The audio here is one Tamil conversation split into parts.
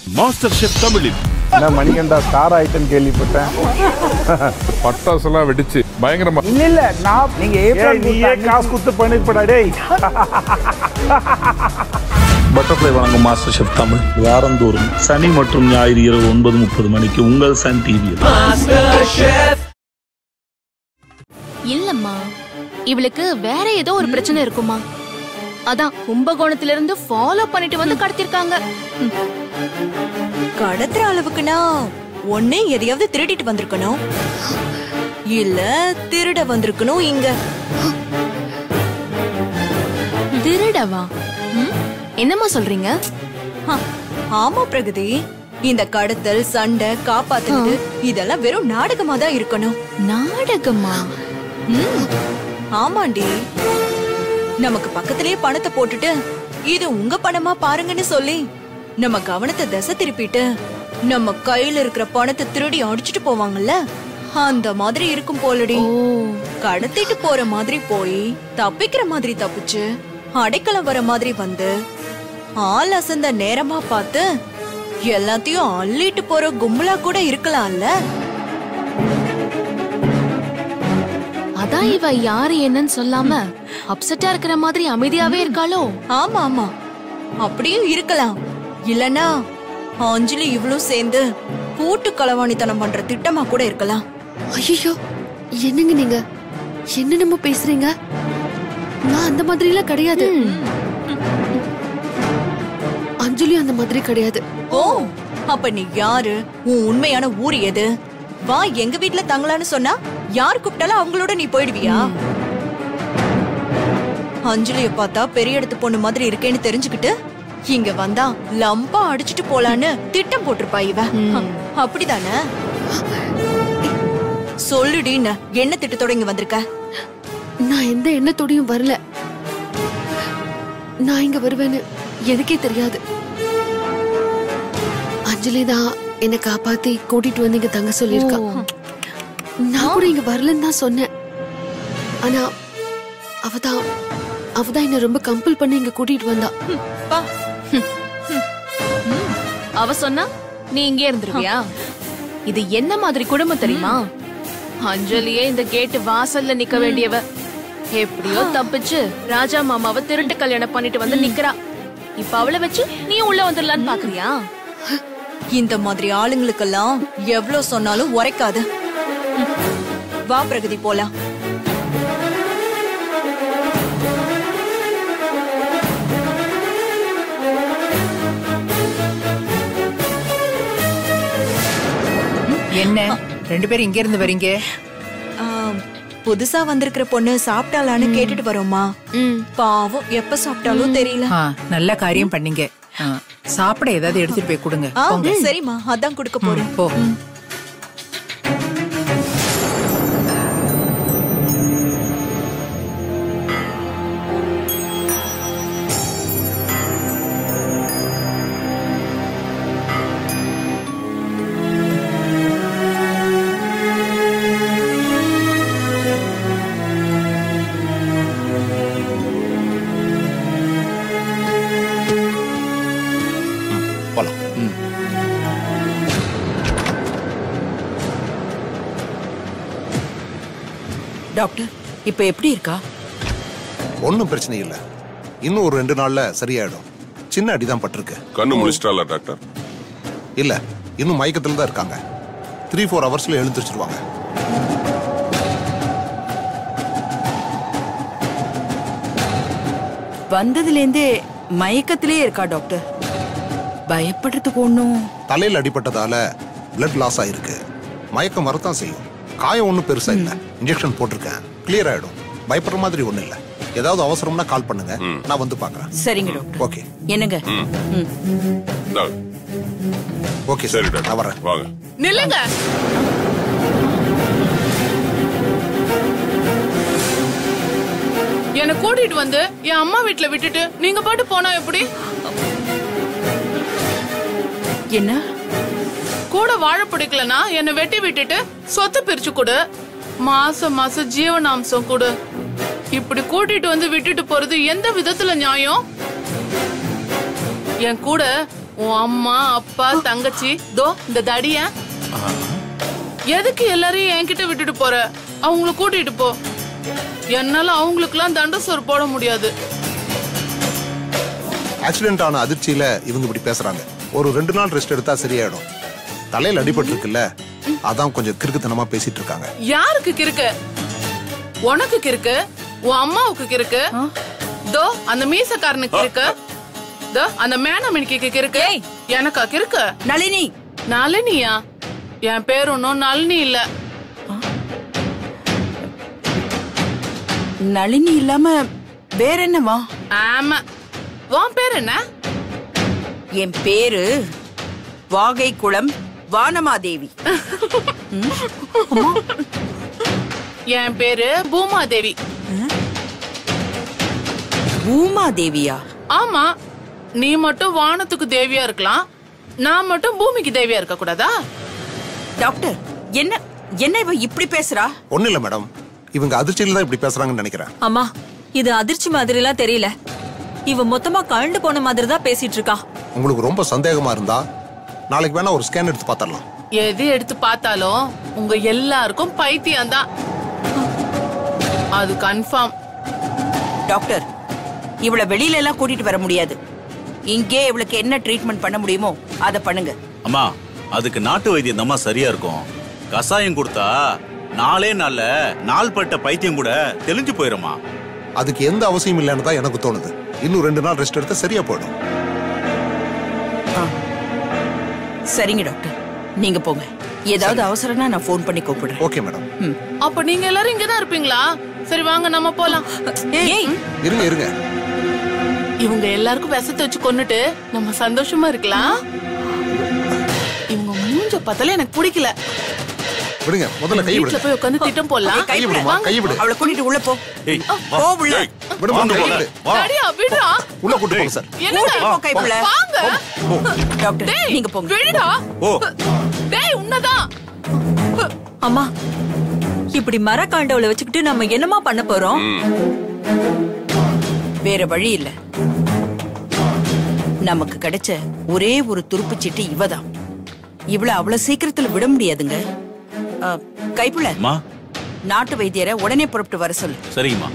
மாஸ்டர் ஷெஃப் தமிழில் என்ன மணிகண்டா ஸ்டார் ஆயிட்டேன்னு கேள்விப்பட்டேன் பட்டாசுலாம் வெடிச்சு பயங்கரமா இல்ல இல்ல நான் நீங்க ஏய், ஏப்ரல் நீயே காசு குத்து பண்ணிருப்படா டேய் பட்டர்ஃப்ளை வழங்கும் மாஸ்டர் ஷெஃப் தமிழ் வாரந்தோறும் சனி மற்றும் ஞாயிறு இரவு ஒன்பது முப்பது மணிக்கு உங்கள் சன் டிவியில் இல்லம்மா இவளுக்கு வேற ஏதோ ஒரு பிரச்சனை இருக்குமா அதான் கும்பகோணத்துல இருந்து ஃபாலோ பண்ணிட்டு வந்து கடத்திருக்காங்க ம். கடத்துற அளவுக்குனா ஒண்ணே எதையாவது திருடிட்டு வந்திருக்கணும் இல்ல திருட வந்திருக்கணும் இங்க திருடவா ம்? என்னம்மா சொல்றீங்க ஹ, ஆமா பிரகதி இந்த கடத்தல் சண்டை காப்பாத்துறது இதெல்லாம் வெறும் நாடகமா தான் இருக்கணும் நாடகமா ம், ஆமாண்டி நமக்கு பக்கத்திலேயே பணத்தை போட்டுட்டு இது உங்க பணமா பாருங்கன்னு சொல்லி நம்ம கவனத்தை திசை திருப்பிட்டு நம்ம கையில இருக்கிற பணத்தை திருடி அடிச்சிட்டு போவாங்கல்ல அந்த மாதிரி இருக்கும் போலடி ஓ கடத்திட்டு போற மாதிரி போய் தப்பிக்கிற மாதிரி தப்பிச்சு அடைக்கலம் வர மாதிரி வந்து ஆள் அசந்த நேரமா பார்த்து எல்லாத்தையும் அள்ளிட்டு போற கும்பலா கூட இருக்கலாம்ல அதான் இவ யாரு என்னன்னு சொல்லாம அப்செட்டா இருக்கிற மாதிரி அமைதியாவே இருக்காளோ ஆமா ஆமா அப்படியும் இருக்கலாம் இல்லனா அஞ்சலி இவளும் சேர்ந்து கூட்டு களவாணித்தனம் பண்ற திட்டமா கூட இருக்கலாம் ஐயோ என்னங்க நீங்க என்னென்னமோ பேசுறீங்க நான் அந்த மாதிரி எல்லாம் கிடையாது அஞ்சலியும் அந்த மாதிரி கிடையாது ஓ அப்ப நீ யாரு உன் உண்மையான ஊர் எது வா எங்க வீட்ல தங்கலான்னு சொன்னா யார் கூப்பிட்டாலும் அவங்களோட நீ போயிடுவியா அஞ்சலிய பார்த்தா பெரிய இடத்து பொண்ணு மாதிரி இருக்கேன்னு தெரிஞ்சுக்கிட்டு இங்க வந்தா லம்பா அடிச்சிட்டு போலான்னு திட்டம் போட்டிருப்பா இவ அப்படிதானே சொல்லுடி என்ன திட்டத்தோட இங்க வந்திருக்க நான் எந்த எண்ணத்தோடையும் வரல நான் இங்க வருவேன்னு எனக்கே தெரியாது அஞ்சலி தான் என்னை காப்பாத்தி கூட்டிட்டு வந்து இங்க தங்க சொல்லியிருக்கா நான் கூட இங்க வரலன்னு தான் சொன்னேன் ஆனா அவதான் அவதான் என்ன ரொம்ப கம்பல் பண்ணி இங்க கூட்டிட்டு வந்தா பா அவ சொன்னா நீ இங்கே இருந்துருவியா இது என்ன மாதிரி குடும்பம் தெரியுமா அஞ்சலியே இந்த கேட்டு வாசல்ல நிக்க வேண்டியவ எப்படியோ தப்பிச்சு ராஜா மாமாவை திருட்டு கல்யாணம் பண்ணிட்டு வந்து நிக்கிறா இப்ப அவளை வச்சு நீ உள்ள வந்துடலான்னு பாக்குறியா இந்த மாதிரி ஆளுங்களுக்கெல்லாம் எவ்வளவு சொன்னாலும் உரைக்காது வா பிரகதி போலாம் என்ன ரெண்டு பேரும் இங்க இருந்து வரீங்க ஆம், புதுசா வந்திருக்கிற பொண்ணு சாப்பிட்டாளான்னு கேட்டுட்டு வரோமா பாவம் எப்ப சாப்பிட்டாலும் தெரியல ஆ, நல்ல காரியம் பண்ணீங்க ஆ, சாப்பிட ஏதாவது எடுத்துட்டு போய் கொடுங்க ஆ, போங்க. சரிம்மா அதான் கொடுக்க போறேன் போ போலாம் டாக்டர் இப்ப எப்படி இருக்கா ஒன்றும் பிரச்சனை இல்லை இன்னும் ஒரு ரெண்டு நாள்ல சரியாயிடும் சின்ன அடிதான் பட்டிருக்கு கண்ணு முடிச்சிட்டாளா டாக்டர் இல்ல இன்னும் மயக்கத்துல தான் இருக்காங்க த்ரீ ஃபோர் ஹவர்ஸ்ல எழுந்திரிச்சிருவாங்க வந்ததுல இருந்தே மயக்கத்திலே இருக்கா டாக்டர் பயப்படுறதுக்கு ஒண்ணும் தலையில அடிபட்டதால பிளட் லாஸ் ஆயிருக்கு மயக்கம் வரத்தான் செய்யும் காயம் ஒன்றும் பெருசா இல்ல இன்ஜெக்ஷன் போட்டிருக்கேன் கிளியர் ஆயிடும் பயப்படுற மாதிரி ஒண்ணும் இல்ல ஏதாவது அவசரம்னா கால் பண்ணுங்க நான் வந்து பார்க்கறேன் சரிங்க டாக்டர் ஓகே என்னங்க ம். ஓகே சரி சார் டாக்டர் நான் வரேன் வாங்க நில்லுங்க என்ன கூட்டிட்டு வந்து என் அம்மா வீட்ல விட்டுட்டு நீங்க பாட்டு போனா எப்படி என்ன கூட வாழ பிடிக்கலனா என்ன வெட்டி விட்டுட்டு சொத்தை பிரிச்சு கொடு மாசம் மாசம் ஜீவனாம்சம் கொடு இப்படி கூட்டிட்டு வந்து விட்டுட்டு போறது எந்த விதத்துல நியாயம் என் கூட உன் அம்மா அப்பா தங்கச்சி தோ இந்த தடிய எதுக்கு எல்லாரையும் என்கிட்ட விட்டுட்டு போற அவங்கள கூட்டிட்டு போ என்னால அவங்களுக்குலாம் தண்ட சோறு போட முடியாது ஆக்சிடென்ட் ஆன அதிர்ச்சியில இவங்க இப்படி பேசுறாங்க ஒரு ரெண்டு நாள் ரெஸ்ட் எடுத்தா சரியாயிடும் தலையில அடிபட்டு இருக்குல்ல அதான் கொஞ்சம் கிறுக்குத்தனமா பேசிட்டு இருக்காங்க யாருக்கு கிறுக்கு உனக்கு கிறுக்கு உன் அம்மாவுக்கு கிறுக்கு தோ அந்த மீசக்காரனுக்கு கிறுக்கு தோ அந்த மேனமணிக்கு கிறுக்கு எனக்கா கிறுக்கு நளினி நளினியா என் பேர் ஒன்னும் நளினி இல்ல நளினி இல்லாம வேற என்னவா ஆமா உன் பேர் என்ன என் பேரு வாகை குளம் வானமாதேவி என் பேரு பூமாதேவி பூமாதேவியா ஆமா நீ மட்டும் வானத்துக்கு தேவியா இருக்கலாம் நான் மட்டும் பூமிக்கு தேவியா இருக்க கூடாதா டாக்டர் என்ன என்ன இவ இப்படி பேசுறா ஒண்ணு இல்ல மேடம் இவங்க அதிர்ச்சியில தான் இப்படி பேசுறாங்கன்னு நினைக்கிறேன் அம்மா இது அதிர்ச்சி மாதிரி எல்லாம் தெரியல இவ மொத்தமா கழண்டு போன மாதிரி தான் பேசிட்டு இருக்கா உங்களுக்கு ரொம்ப சந்தேகமா இருந்தா நாளைக்கு வேணா ஒரு ஸ்கேன் எடுத்து பார்த்தரலாம் எது எடுத்து பார்த்தாலும் உங்க எல்லாருக்கும் பைத்தியம் தான் அது கன்ஃபார்ம் டாக்டர் இவளை வெளியில எல்லாம் கூட்டிட்டு வர முடியாது இங்கே இவளுக்கு என்ன ட்ரீட்மெண்ட் பண்ண முடியுமோ அதை பண்ணுங்க அம்மா அதுக்கு நாட்டு வைத்தியம் தாம்மா சரியா இருக்கும் கசாயம் கொடுத்தா நாளே நாள்ல நாள்பட்ட பைத்தியம் கூட தெளிஞ்சு போயிருமா அதுக்கு எந்த அவசியம் இல்லைன்னு தான் எனக்கு தோணுது இன்னும் ரெண்டு நாள் ரெஸ்ட் எடுத்தா சரியா போயிடும் சரிங்க டாக்டர் நீங்க போங்க ஏதாவது அவசரம்னா நான் ஃபோன் பண்ணி கூப்பிடுறேன் ஓகே மேடம் அப்ப நீங்க எல்லாரும் இங்கதான் இருப்பீங்களா சரி வாங்க நம்ம போலாம் ஏய் இருங்க இருங்க இவங்க எல்லாருக்கும் விஷத்தை வச்சு கொன்னுட்டு நம்ம சந்தோஷமா இருக்கலாம் இவங்க மூஞ்ச பார்த்தாலே எனக்கு பிடிக்கல விடுங்க முதல்ல கை வீட்டுல விடுங்க போய் உட்காந்து திட்டம் போடலாம் கை விடுமா கை விடு அவளை கூட்டிட்டு உள்ள போ ஏய் போ உள்ள விடுமா கை விடு டாடியா விடுறா உள்ள கூட்டு போங்க சார் என்னங்க கூட்டிட்டு போ கைப்புள்ள வாங்க டாக்டர் டேய் நீங்க போங்க விடுடா ஓ டேய் உன்னதான் அம்மா இப்படி மரக்காண்டவளை வச்சுக்கிட்டு நம்ம என்னமா பண்ண போறோம் வேற வழி இல்ல நமக்கு கிடைச்ச ஒரே ஒரு துருப்புச் சீட்டு இவதான் இவள அவ்வளவு சீக்கிரத்துல விட முடியாதுங்க அ, கைப்புள்ள அம்மா நாட்டு வைத்தியரை உடனே புறப்பட்டு வர சொல்லு சரிங்கம்மா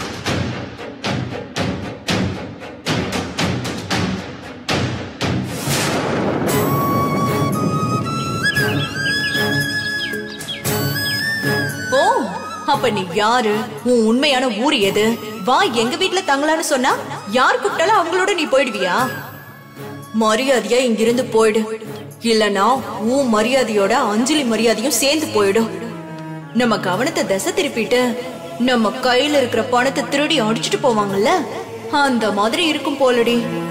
ஓ அப்ப நீ யாரு உன் உண்மையான ஊர் எது வா எங்க வீட்ல தங்கலான்னு சொன்னா யார் கூப்பிட்டாலும் அவங்களோட நீ போயிடுவியா மரியாதையா இங்கிருந்து போயிடு இல்லனா உன் மரியாதையோட அஞ்சலி மரியாதையும் சேர்ந்து போயிடும் நம்ம கவனத்தை திசை திருப்பிட்டு நம்ம கையில இருக்கிற பணத்தை திருடி அடிச்சிட்டு போவாங்கல்ல அந்த மாதிரி இருக்கும் போலடி